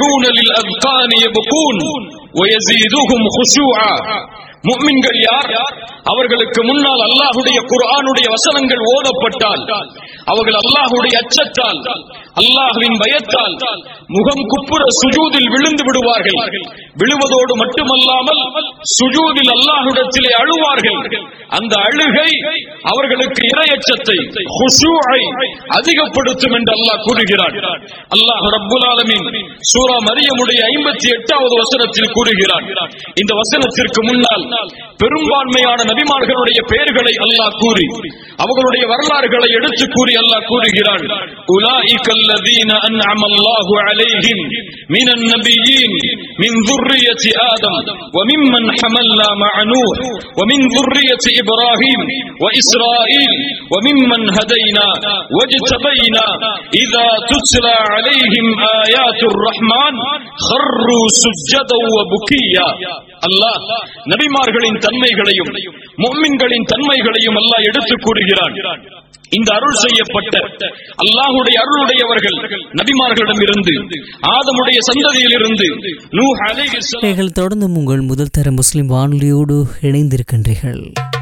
يخرون للأذقان يبكون ويزيدهم خشوعا முஃமின்கள் யார் அவர்களுக்கு முன்னால் அல்லாஹுடைய குர்ஆனுடைய வசனங்கள் ஓதப்பட்டால் அவர்கள் அல்லாஹுடைய அச்சத்தால் அல்லாஹ்வின் பயத்தால் முகம் குப்புற சுஜூதில் விழுந்து விடுவார்கள் விழுவதோடு மட்டுமல்லாமல் சுஜூதில் அல்லாஹ்விடத்திலே அழுவார்கள் அந்த அழுகை அவர்களுக்கு இரையச்சத்தை ஹுஷூஐ அதிகப்படுத்தும் என்று அல்லாஹ் கூறுகிறான் அல்லாஹ் ரப்புல் ஆலமீன் சூரா மரியமுடைய ஐம்பத்தி எட்டாவது வசனத்தில் கூறுகிறான் இந்த வசனத்திற்கு முன்னால் பெரும்பான்மையான நபிமார்களுடைய பெயர்களை அல்லாஹ் கூறி அவர்களுடைய வரலாறுகளை எடுத்து கூறி அல்லாஹ் கூறுகிறான் உலாயிக الذين أنعم الله عليهم من النبيين من ذرية آدم وممن حملنا مع نوح ومن ذرية إبراهيم وإسرائيل وممن هدينا واجتبينا إذا تتلى عليهم آيات الرحمن خروا سجدا وبكيا அல்லாஹ் நபிமார்களின் தன்மைகளையும் முஃமின்களின் தன்மைகளையும் அல்லாஹ் எடுத்து கூறுகிறான் இந்த அருள் செய்யப்பட்ட அல்லாஹுடைய அருளுடையவர்கள் நபிமார்களிடம் இருந்து ஆதமுடைய சந்ததியில் இருந்து நூஹ் அலைஹிஸ்ஸலாம் நீங்கள் தொடர்ந்து உங்கள் முதல் தர முஸ்லிம் வானொலியோடு இணைந்திருக்கின்றீர்கள்